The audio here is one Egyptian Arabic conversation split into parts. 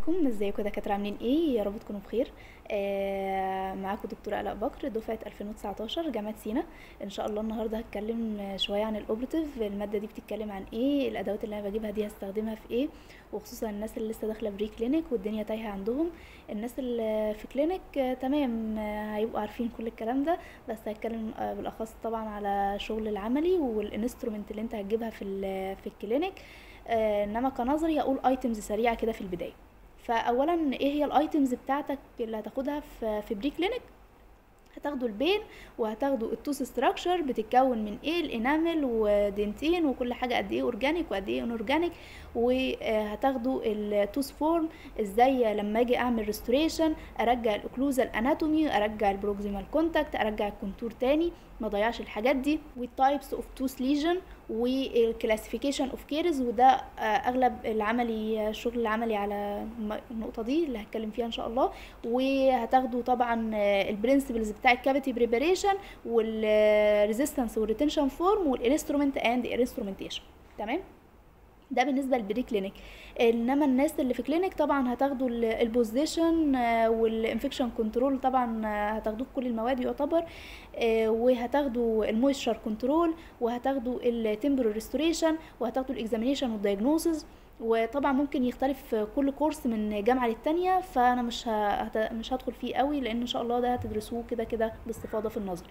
عليكم ازيكم يا دكاتره عاملين ايه يا رب تكونوا بخير آه معاكم دكتوره الاء بكر دفعه 2019 جامعه سينا ان شاء الله النهارده هتكلم شويه عن الاوبرتيف الماده دي بتتكلم عن ايه الادوات اللي انا بجيبها دي هستخدمها في ايه وخصوصا الناس اللي لسه داخله بري كلينيك والدنيا تايهه عندهم الناس اللي في كلينيك آه تمام آه هيبقوا عارفين كل الكلام ده بس هتكلم آه بالاخص طبعا على شغل العملي والانسترومنت اللي انت هتجيبها في ال- في الكلينيك آه، انما كنظري اقول ايتمز سريعه كده في البدايه فاولا ايه هي الايتمز بتاعتك اللي هتاخدها في في بري كلينيك هتاخدوا البين وهتاخدوا التوس ستراكشر بتتكون من ايه الانامل ودنتين وكل حاجه قد ايه اورجانيك وقد ايه اورجانيك وهتاخدوا التوس فورم ازاي لما اجي اعمل ريستوريشن ارجع الاوكلوزال اناتومي ارجع البروكسيمال كونتاكت ارجع الكونتور تاني ما ضيعش الحاجات دي والتايبس اوف توس ليجن والكلاسيفيكيشن اوف كيرز وده آه، اغلب العملي الشغل العملي على الم- النقطه دي اللي هتكلم فيها ان شاء الله وهتاخدوا طبعا البرنسبلز بتاع الكافيتي بريباريشن والريزيستنس والريتنشن فورم والانسترومنت اند انسترومنتيشن تمام ده بالنسبه للبري كلينيك انما الناس اللي في كلينيك طبعا هتاخدوا البوزيشن والانفكشن كنترول طبعا آه، هتاخدوه في كل المواد يعتبر آه، وهتاخدوا المويستشر كنترول وهتاخدوا التمبر ريستوريشن وهتاخدوا الاكزامينيشن والدايجنوسز وطبعا ممكن يختلف كل كورس من جامعه للتانيه فانا مش ه... هت- مش هدخل فيه قوي لان ان شاء الله ده هتدرسوه كده كده باستفاضه في النظري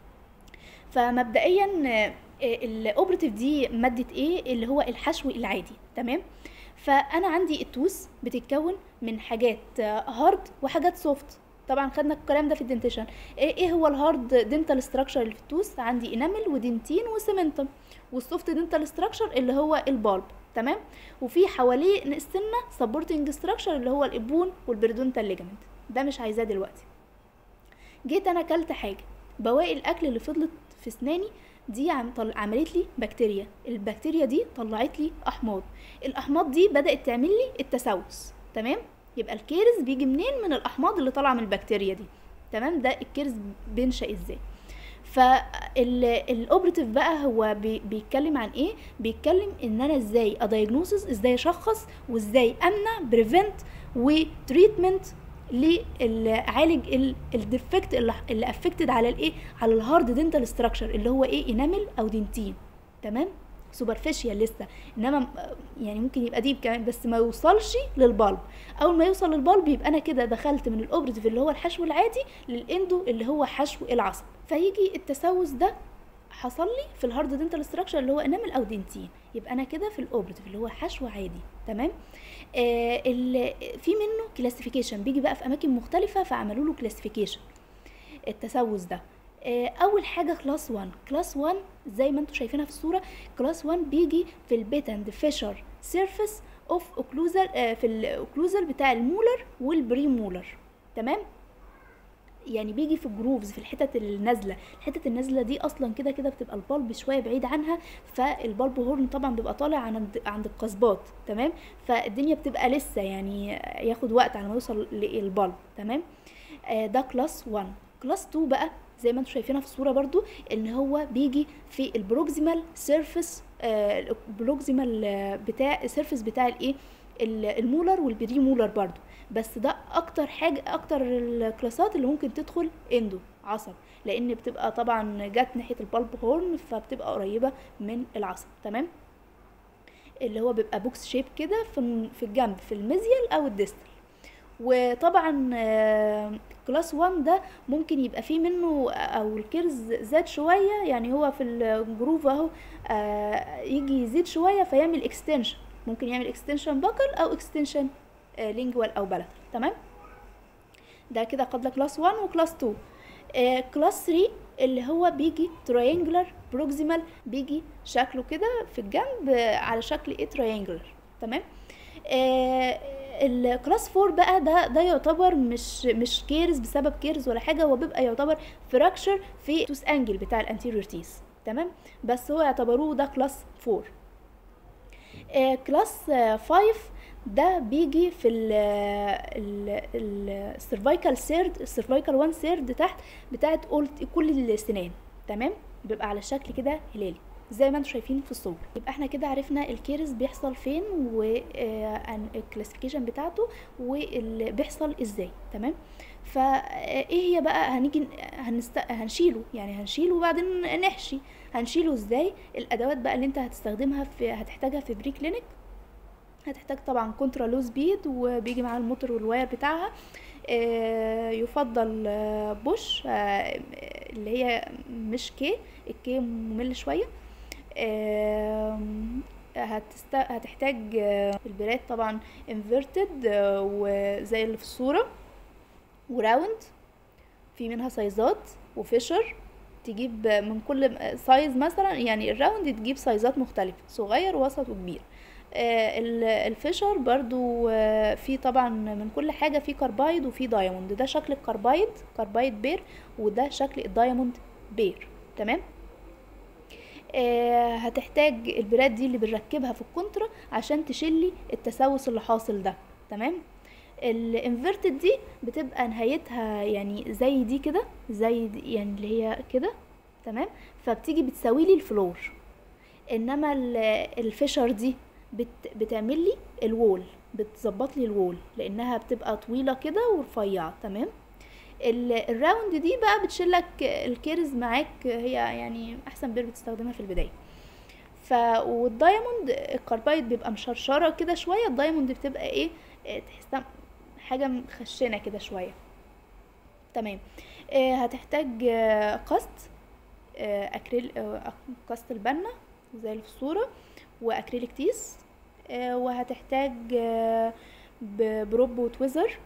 فمبدئيا الاوبرتيف دي ماده ايه اللي هو الحشو العادي تمام فانا عندي التوس بتتكون من حاجات هارد وحاجات سوفت طبعا خدنا الكلام ده في الدنتيشن ايه إيه هو الهارد دنتال ستراكشر اللي في التوس عندي انامل ودنتين وسيمنتم والسوفت دنتال ستراكشر اللي هو البالب تمام وفي حواليه السنه سبورتنج ستراكشر اللي هو الابون والبريدونتال ليجامنت ده مش عايزاه دلوقتي جيت انا اكلت حاجه بواقي الاكل اللي فضلت في اسناني دي عم طل... عملت لي بكتيريا البكتيريا دي طلعت لي احماض الاحماض دي بدات تعمل لي التسوس تمام يبقى الكيرز بيجي منين من الاحماض اللي طالعه من البكتيريا دي تمام ده الكيرز بينشا ازاي فالاوبريتيف بقى هو بي بيتكلم عن ايه بيتكلم ان انا ازاي ادايجنوسس ازاي اشخص وازاي امنع بريفنت وتريتمنت لعالج الديفكت اللي اللي افكتد على الايه على الهارد دنتال ستراكشر اللي هو ايه انامل او دنتين تمام سوبرفيشال لسه انما م- يعني ممكن يبقى ديب كمان بس ما يوصلش للبلب اول ما يوصل للبلب يبقى انا كده دخلت من الاوبريتيف اللي هو الحشو العادي للاندو اللي هو حشو العصب فيجي التسوس ده حصل لي في الهارد دنتال ستراكشر اللي هو انامل او دنتين يبقى انا كده في الاوبريتيف اللي هو حشو عادي تمام آه ال- في منه كلاسيفيكيشن بيجي بقى في اماكن مختلفه فعملوا له كلاسيفيكيشن التسوس ده آه، اول حاجه كلاس 1 كلاس 1 زي ما انتم شايفينها في الصوره كلاس 1 بيجي في البيت اند فيشر سيرفيس اوف اوكلوزال في الاوكلوزال بتاع المولر والبري مولر تمام يعني بيجي في الجروفز في الحتت النازله الحتت النازله دي اصلا كده كده بتبقى البلب شويه بعيد عنها فالبلب هورن طبعا بيبقى طالع عند عند القصبات تمام فالدنيا بتبقى لسه يعني ياخد وقت على ما يوصل للبلب تمام آه، ده كلاس 1 كلاس 2 بقى زي ما انتم شايفينها في الصوره برضو ان هو بيجي في البروكسيمال سيرفيس البروكسيمال آه، بتاع السيرفيس بتاع الايه ال- المولر والبري مولر برضو بس ده اكتر حاجه اكتر الكلاسات اللي ممكن تدخل اندو عصب لان بتبقى طبعا جت ناحيه البلب هورن فبتبقى قريبه من العصب تمام اللي هو بيبقى بوكس شيب كده في في الجنب في الميزيال او الديستال وطبعا آه، كلاس 1 ده ممكن يبقى فيه منه او الكيرز زاد شويه يعني هو في الجروف اهو آه، يجي يزيد شويه فيعمل اكستنشن ممكن يعمل اكستنشن باكل او اكستنشن لينجوال او بلد تمام ده كده قبل كلاس 1 وكلاس 2 آه كلاس 3 اللي هو بيجي تراينجلر بروكسيمال بيجي شكله كده في الجنب آه، على شكل ايه تراينجلر تمام آه الكلاس 4 بقى ده ده يعتبر مش مش كيرز بسبب كيرز ولا حاجه هو بيبقى يعتبر فراكشر في توس انجل بتاع الانتيريور تيس تمام بس هو يعتبروه ده كلاس 4 آه كلاس 5 ده بيجي في السيرفايكال سيرد السيرفايكال 1 سيرد تحت بتاعت كل السنان تمام بيبقى على شكل كده هلالي زي ما انتم شايفين في الصور يبقى احنا كده عرفنا الكيرز بيحصل فين والكلاسيفيكيشن بتاعته واللي بيحصل ازاي تمام فايه هي بقى هنيجي هنست... هنشيله يعني هنشيله وبعدين نحشي هنشيله ازاي الادوات بقى اللي انت هتستخدمها في هتحتاجها في بري كلينيك هتحتاج طبعا كونترا لو سبيد وبيجي معاها الموتور والواير بتاعها آه، يفضل آه، بوش آه، اللي هي مش كي الكي ممل شويه آم، هتست... هتحتاج آه، البراد طبعا انفيرتد وزي اللي في الصوره وراوند في منها سايزات وفيشر تجيب من كل سايز مثلا يعني الراوند تجيب سايزات مختلفة صغير وسط وكبير آه، ال- الفيشر برضو آه، في طبعا من كل حاجة في كاربايد وفي دايموند ده شكل الكاربايد كاربايد بير وده شكل الدايموند بير تمام آه، هتحتاج البراد دي اللي بنركبها في الكونترا عشان تشيلي التسوس اللي حاصل ده تمام الانفرتد دي بتبقى نهايتها يعني زي دي كده زي دي يعني اللي هي كده تمام فبتيجي بتساوي لي الفلور انما ال- الفيشر دي بت بتعمل لي الوول بتظبط لي الوول لانها بتبقى طويله كده ورفيعه تمام ال- الراوند دي بقى بتشيلك الكيرز معاك هي يعني احسن بير بتستخدمها في البدايه ف والدايموند الكاربايد بيبقى مشرشره كده شويه الدايموند بتبقى ايه إيه، تحسها حاجه مخشنه كده شويه تمام آه، هتحتاج آه، قسط آه، اكريل آه، قسط البنة زي اللي في الصورة واكريليك تيس آه، وهتحتاج آه، ب- بروب وتويزر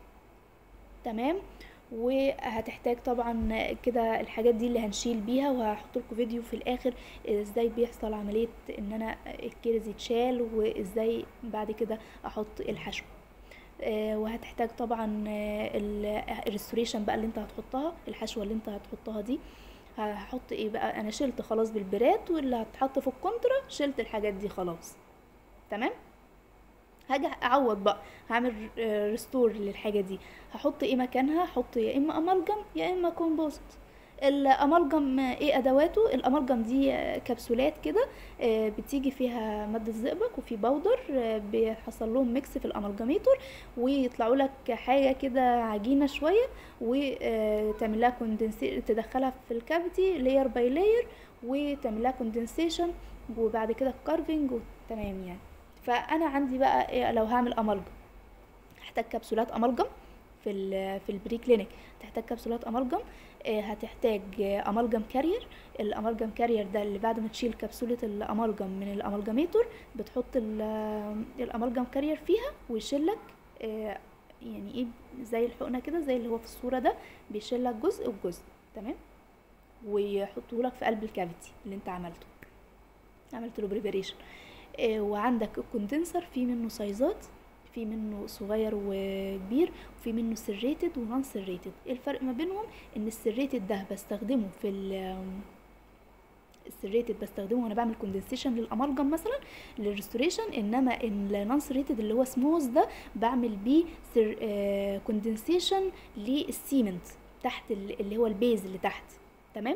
تمام وهتحتاج طبعا كده الحاجات دي اللي هنشيل بيها وهحط لكم فيديو في الاخر ازاي بيحصل عملية ان انا الكيرز يتشال وازاي بعد كده احط الحشو آه، وهتحتاج طبعا الريستوريشن بقى اللي انت هتحطها الحشوه اللي انت هتحطها دي هحط ايه بقى انا شلت خلاص بالبرات واللي هتحط في الكونترا شلت الحاجات دي خلاص تمام هاجي اعوض بقى هعمل ريستور للحاجه دي هحط ايه مكانها هحط يا اما امالجم يا اما كومبوزيت الامالجم ايه ادواته الامالجم دي آه، كبسولات كده آه، بتيجي فيها ماده زئبق وفي باودر آه، بيحصل لهم ميكس في الامالجميتور ويطلعوا لك حاجه كده عجينه شويه وتعمل لها كوندنسي تدخلها في الكافيتي لاير باي لاير وتعمل لها كوندنسيشن وبعد كده كارفنج تمام يعني فانا عندي بقى إيه لو هعمل امالجم هحتاج كبسولات امالجم في ال في البري كلينيك تحتاج كبسولات امالجم آه، هتحتاج آه، امالجم كارير الامالجم كارير ده اللي بعد ما تشيل كبسولة الامالجم من الامالجميتور بتحط ال- آه، الامالجم كارير فيها ويشيلك آه، يعني ايه زي الحقنة كده زي اللي هو في الصورة ده بيشيلك جزء وجزء تمام ويحطه لك في قلب الكافيتي اللي انت عملته عملت له بريبريشن وعندك الكوندنسر في منه سايزات في منه صغير وكبير وفي منه سريتد ونون سريتد ايه الفرق ما بينهم ان السريتد ده بستخدمه في ال السريتد بستخدمه وانا بعمل كوندنسيشن للامالجم مثلا للريستوريشن انما النون سريتد اللي هو سموث ده بعمل بيه سر كوندنسيشن للسيمنت تحت ال- اللي هو البيز اللي تحت تمام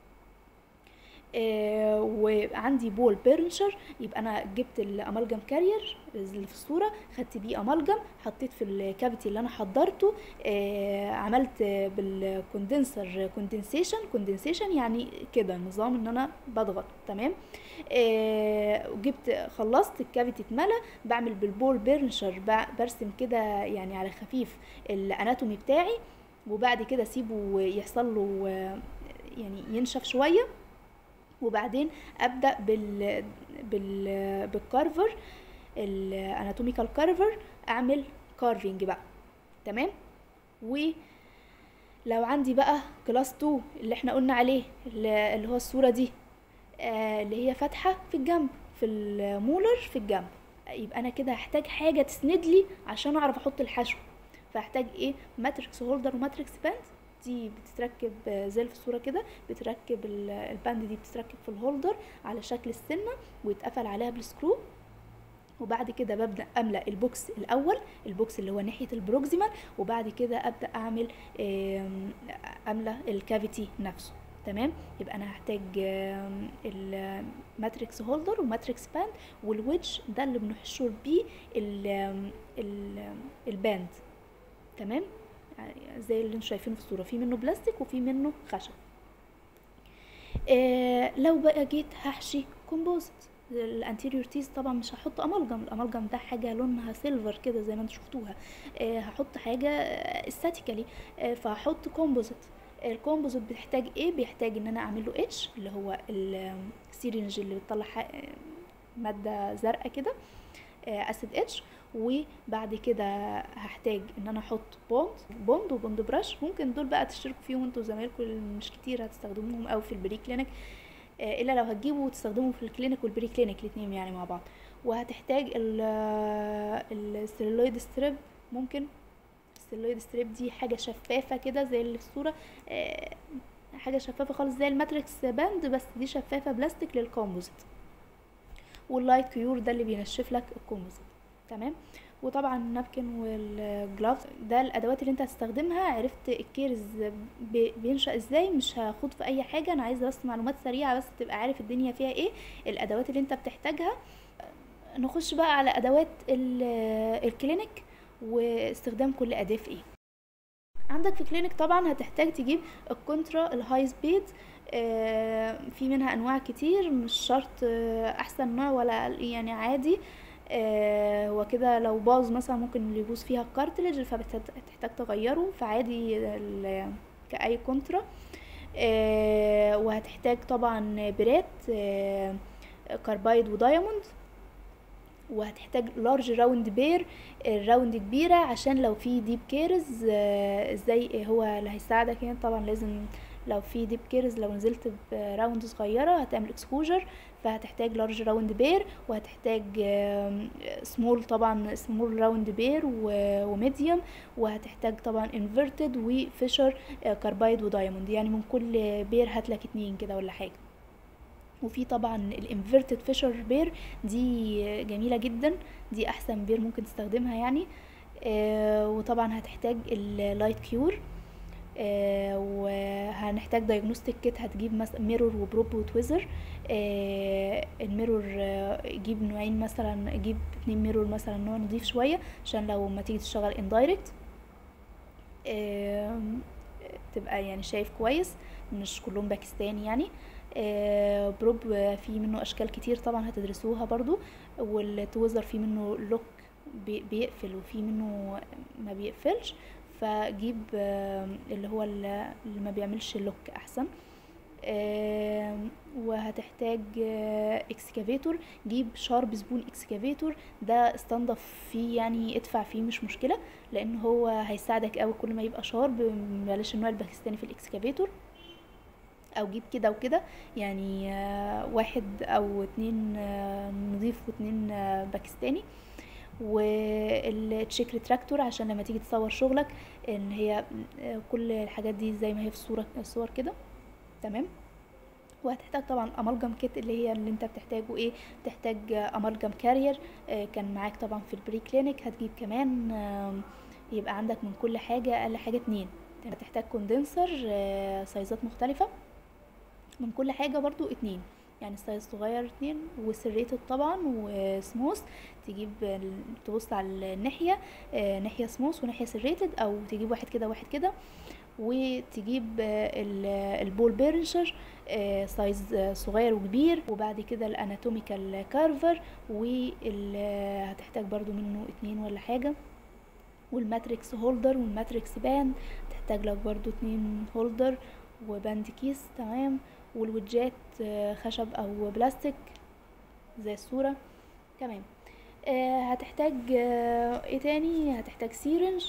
آه وعندي بول بيرنشر يبقى انا جبت الامالجم كارير اللي في الصوره خدت بيه امالجم حطيت في الكافيتي اللي انا حضرته آه عملت بالكوندنسر كوندنسيشن كوندنسيشن يعني كده نظام ان انا بضغط تمام آه وجبت خلصت الكافيتي اتملى بعمل بالبول بيرنشر ب- برسم كده يعني على خفيف الاناتومي بتاعي وبعد كده اسيبه يحصل له آه، يعني ينشف شويه وبعدين ابدا بال بال بالكارفر الاناتوميكال كارفر اعمل كارفينج بقى تمام ولو عندي بقى كلاس 2 اللي احنا قلنا عليه اللي اللي هو الصوره دي آه اللي هي فاتحه في الجنب في المولر في الجنب يبقى انا كده هحتاج حاجه تسند لي عشان اعرف احط الحشو فهحتاج ايه ماتريكس هولدر وماتريكس باند دي بتتركب آه، زي اللي في الصوره كده بتركب ال- الباند دي بتتركب في الهولدر على شكل السنه ويتقفل عليها بالسكرو وبعد كده ببدا املا البوكس الاول البوكس اللي هو ناحيه البروكسيمال وبعد كده ابدا اعمل آم، املا الكافيتي نفسه تمام يبقى انا هحتاج آم، الماتريكس هولدر وماتريكس باند والويدج ده اللي بنحشر بيه ال ال الباند تمام يعني زي اللي انتوا شايفينه في الصوره في منه بلاستيك وفي منه خشب آه لو بقى جيت هحشي كومبوزيت الانتيريور تيز طبعا مش هحط امالجم الامالجم ده حاجه لونها سيلفر كده زي ما انتوا شفتوها آه هحط حاجه استاتيكالي آه فهحط كومبوزيت الكومبوزيت بيحتاج ايه بيحتاج ان انا اعمل له اتش اللي هو السيرنج اللي بتطلع ح- ماده زرقاء كده اسيد اتش وبعد كده هحتاج ان انا احط بوند بوند وبوند براش ممكن دول بقى تشتركوا فيهم انتوا وزمايلكم اللي مش كتير هتستخدموهم او في البري كلينيك آه، الا لو هتجيبوا وتستخدموا في الكلينيك والبري كلينيك الاتنين يعني مع بعض وهتحتاج الستيرويد ستريب ممكن الستيرويد ستريب دي حاجه شفافه كده زي اللي في الصوره آه، حاجه شفافه خالص زي الماتريكس باند بس دي شفافه بلاستيك للكومبوزيت واللايت كيور ده اللي بينشف لك الكومبوزيت تمام وطبعا النابكن والجلافز ده الادوات اللي انت هتستخدمها عرفت الكيرز بي- بينشا ازاي مش هاخد في اي حاجه انا عايزه بس معلومات سريعه بس تبقى عارف الدنيا فيها ايه الادوات اللي انت بتحتاجها نخش بقى على ادوات ال- الكلينيك واستخدام كل اداه في ايه عندك في كلينيك طبعا هتحتاج تجيب الكونترا الهاي سبيد آه، في منها انواع كتير مش شرط آه، احسن نوع ولا يعني عادي آه، هو كده لو باظ مثلا ممكن اللي يبوظ فيها الكارتلج فبتحتاج تغيره فعادي ال- كأي كونترا آه، وهتحتاج طبعا برات آه، كاربايد ودايموند وهتحتاج لارج راوند بير الراوند كبيرة عشان لو في ديب كيرز آه، ازاي هو اللي هيساعدك يعني طبعا لازم لو في ديب كيرز لو نزلت براوند صغيرة هتعمل اكسبوجر فهتحتاج لارج راوند بير وهتحتاج سمول طبعا سمول راوند بير وميديوم وهتحتاج طبعا انفرتد وفيشر كاربايد ودايموند يعني من كل بير هاتلك اتنين كده ولا حاجة وفي طبعا الانفرتد فيشر بير دي جميلة جدا دي احسن بير ممكن تستخدمها يعني آه وطبعا هتحتاج اللايت كيور آه وهنحتاج دايجنوستيك كيت هتجيب مثلا ميرور وبروب وتويزر آه الميرور آه جيب نوعين مثلا جيب اتنين ميرور مثلا نوع نضيف شوية عشان لو ما تيجي تشتغل اندايركت آه تبقى يعني شايف كويس مش كلهم باكستاني يعني آه بروب في منه اشكال كتير طبعا هتدرسوها برضو والتويزر في منه لوك بي- بيقفل وفي منه ما بيقفلش فجيب آه، اللي هو ال- اللي ما بيعملش لوك احسن آه، وهتحتاج اكسكافيتور جيب شارب سبون اكسكافيتور ده استنضف فيه يعني ادفع فيه مش مشكله لان هو هيساعدك قوي كل ما يبقى شارب بلاش النوع الباكستاني في الاكسكافيتور او جيب كده وكده يعني آه، واحد او اتنين آه، نضيف واتنين آه، باكستاني والتشيك ريتراكتور عشان لما تيجي تصور شغلك ان هي آه، كل الحاجات دي زي ما هي في الصورة الصور كده تمام وهتحتاج طبعا امالجم كيت اللي هي اللي انت بتحتاجه ايه بتحتاج امالجم كارير كان معاك طبعا في البري كلينيك هتجيب كمان آم، يبقى عندك من كل حاجة اقل حاجة اتنين هتحتاج كوندنسر سايزات مختلفة من كل حاجة برضو اتنين يعني سايز صغير اتنين وسريتد طبعا وسموث تجيب ال- تبص على الناحية آه، ناحية سموث وناحية سريتد او تجيب واحد كده واحد كده وتجيب آه، ال- البول بيرنشر آه، سايز آه، صغير وكبير وبعد كده الاناتوميكال كارفر وهتحتاج برضو منه اتنين ولا حاجة والماتريكس هولدر والماتريكس باند تحتاج لك برضو اتنين هولدر وباند كيس تمام والوجات آه، خشب او بلاستيك زي الصورة تمام آه، هتحتاج آه، ايه تاني هتحتاج سيرنج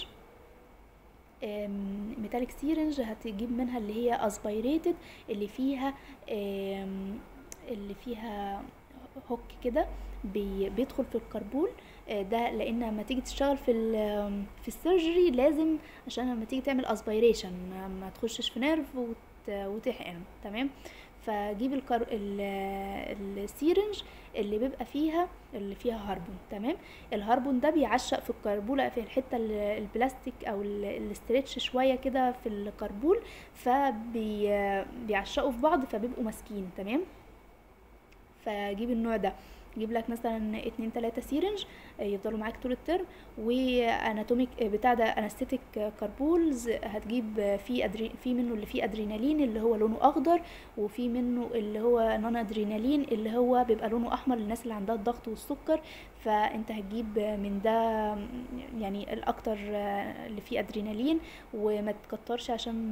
ميتاليك سيرنج هتجيب منها اللي هي اسبيريتد اللي فيها آم، اللي فيها هوك كده بي- بيدخل في الكربول آه، ده لان لما تيجي تشتغل في ال- في السيرجري لازم عشان لما تيجي تعمل اسبيريشن ما تخشش في نيرف وت- وتحقن تمام فجيب الكر... ال- السيرنج اللي بيبقى فيها اللي فيها هربون تمام الهربون ده بيعشق في الكربولة في الحتة ال- البلاستيك او ال- الاسترتش شوية كده في الكربول فبيعشقوا في بعض فبيبقوا ماسكين تمام فجيب النوع ده جيب لك مثلا اتنين تلاتة سيرنج آه، يفضلوا معاك طول الترم واناتوميك آه، بتاع ده انستيتيك كاربولز هتجيب آه، في أدري في منه اللي فيه ادرينالين اللي هو لونه اخضر وفي منه اللي هو نون ادرينالين اللي هو بيبقى لونه احمر للناس اللي عندها الضغط والسكر فانت هتجيب آه، من ده يعني الاكتر آه، اللي فيه ادرينالين وما تكترش عشان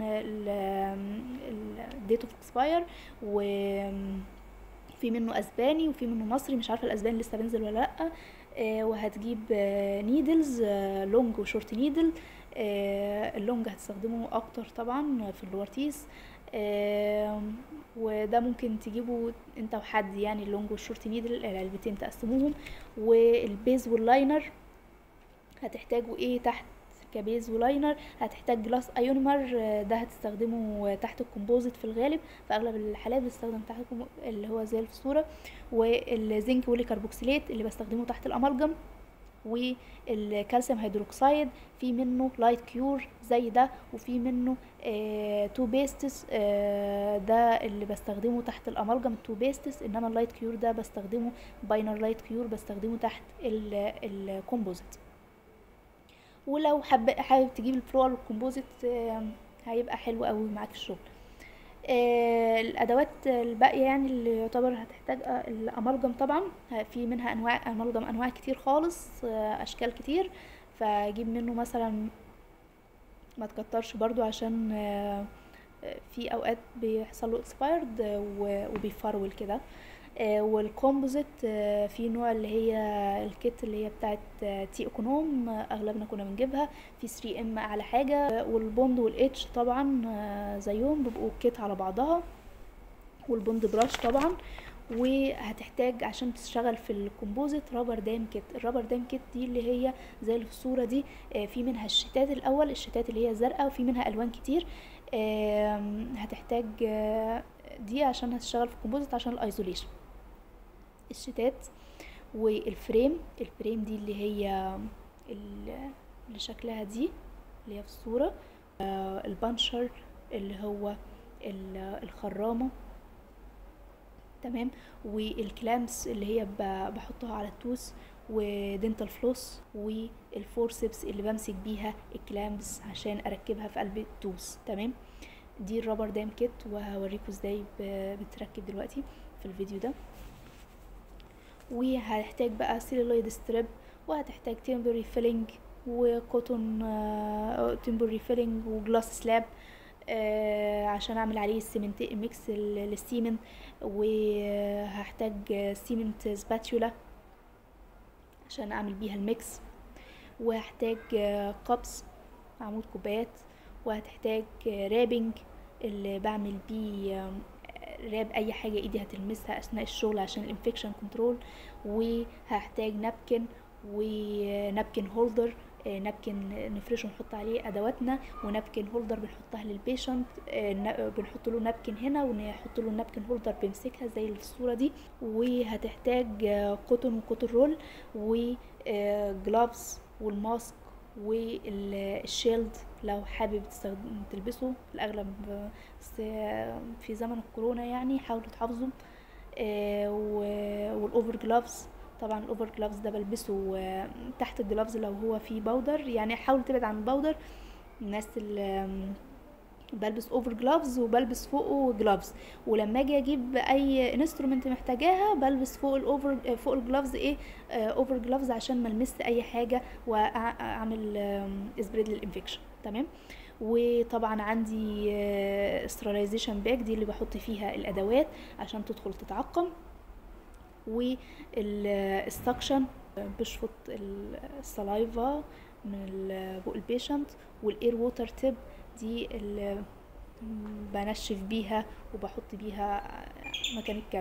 الديت اوف اكسباير و في منه اسباني وفي منه مصري مش عارفه الاسباني لسه بينزل ولا لا آه وهتجيب آه نيدلز آه لونج وشورت نيدل آه اللونج هتستخدمه اكتر طبعا في اللوارتيس آه وده ممكن تجيبه انت وحد يعني اللونج والشورت نيدل العلبتين تقسموهم والبيز واللاينر هتحتاجوا ايه تحت كبيز ولاينر هتحتاج جلاس ايونمر آه، ده هتستخدمه تحت الكومبوزيت في الغالب في اغلب الحالات بستخدم تحت الكومبو- اللي هو زي الصوره والزنك والكربوكسيلات اللي بستخدمه تحت الامالجم والكالسيوم هيدروكسيد في منه لايت كيور زي ده وفي منه آه تو بيستس آه ده اللي بستخدمه تحت الامالجم تو بيستس انما اللايت كيور ده بستخدمه باينر لايت كيور بستخدمه تحت الكومبوزيت ولو حب حابب تجيب الفلور والكومبوزيت آه، هيبقى حلو قوي معاك في الشغل آه، الادوات الباقيه يعني اللي يعتبر هتحتاج آه، الامالجم طبعا ه- في منها انواع امالجم انواع كتير خالص آه، اشكال كتير فجيب منه مثلا ما تكترش برضو عشان آه، آه، في اوقات بيحصل له اكسبايرد وبيفرول كده آه، والكومبوزيت آه، في نوع اللي هي الكيت اللي هي بتاعت آه، تي ايكونوم آه، اغلبنا كنا بنجيبها في 3 ام اعلى حاجه آه، والبوند والاتش طبعا آه، زيهم بيبقوا كيت على بعضها والبوند براش طبعا وهتحتاج عشان تشتغل في الكومبوزيت رابر دام كيت الرابر دام كيت دي اللي هي زي اللي في الصوره دي آه، في منها الشتات الاول الشتات اللي هي زرقاء وفي منها الوان كتير آم، هتحتاج آه، دي عشان هتشتغل في الكومبوزيت عشان الايزوليشن الشتات والفريم الفريم دي اللي هي ال- اللي شكلها دي اللي هي في الصورة آه، البانشر اللي هو ال- الخرامة تمام والكلامس اللي هي ب- بحطها على التوس ودنتال فلوس والفورسبس اللي بمسك بيها الكلامس عشان اركبها في قلب التوس تمام دي الرابر دام كيت وهوريكم ازاي ب- بتركب دلوقتي في الفيديو ده وهتحتاج بقى سيلولويد ستريب وهتحتاج تيمبري فيلينج وكوتون تيمبري فيلينج وجلاس سلاب آه، عشان اعمل عليه السيمنت ميكس ال- للسيمنت وهحتاج سيمنت سباتولا عشان اعمل بيها الميكس وهحتاج كابس عمود كوبايات وهتحتاج رابنج اللي بعمل بيه آم، راب اي حاجه ايدي هتلمسها اثناء الشغل عشان الانفكشن كنترول وهحتاج نابكن ونابكن هولدر نابكن نفرشه ونحط عليه ادواتنا ونابكن هولدر بنحطها للبيشنت بنحط له نابكن هنا ونحط له نابكن هولدر بيمسكها زي اللي في الصوره دي وهتحتاج كوتون وكوتون رول وجلافز والماسك والشيلد لو حابب تستخدم تلبسه في الاغلب آه، بس آه، في زمن الكورونا يعني حاولوا تحافظوا آه، و- والاوفر جلافز طبعا الاوفر جلافز ده بلبسه آه، تحت الجلافز لو هو فيه باودر يعني حاول تبعد عن الباودر الناس اللي بلبس اوفر جلافز وبلبس فوقه جلافز ولما اجي اجيب اي انسترومنت محتاجاها بلبس فوق الاوفر فوق الجلافز ايه اوفر جلافز عشان ما المس اي حاجه واعمل اسبريد للانفكشن تمام وطبعا عندي استراليزيشن باك دي اللي بحط فيها الادوات عشان تدخل تتعقم والسكشن بشفط السلايفا من ال- بق البيشنت والاير ووتر تيب دي اللي بنشف بيها وبحط بيها مكان الكاميرا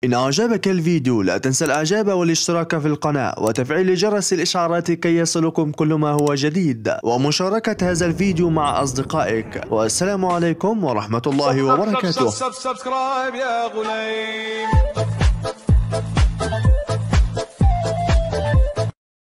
إن أعجبك الفيديو لا تنسى الإعجاب والاشتراك في القناة وتفعيل جرس الإشعارات كي يصلكم كل ما هو جديد ومشاركة هذا الفيديو مع أصدقائك والسلام عليكم ورحمة الله وبركاته سبسكرايب يا غليم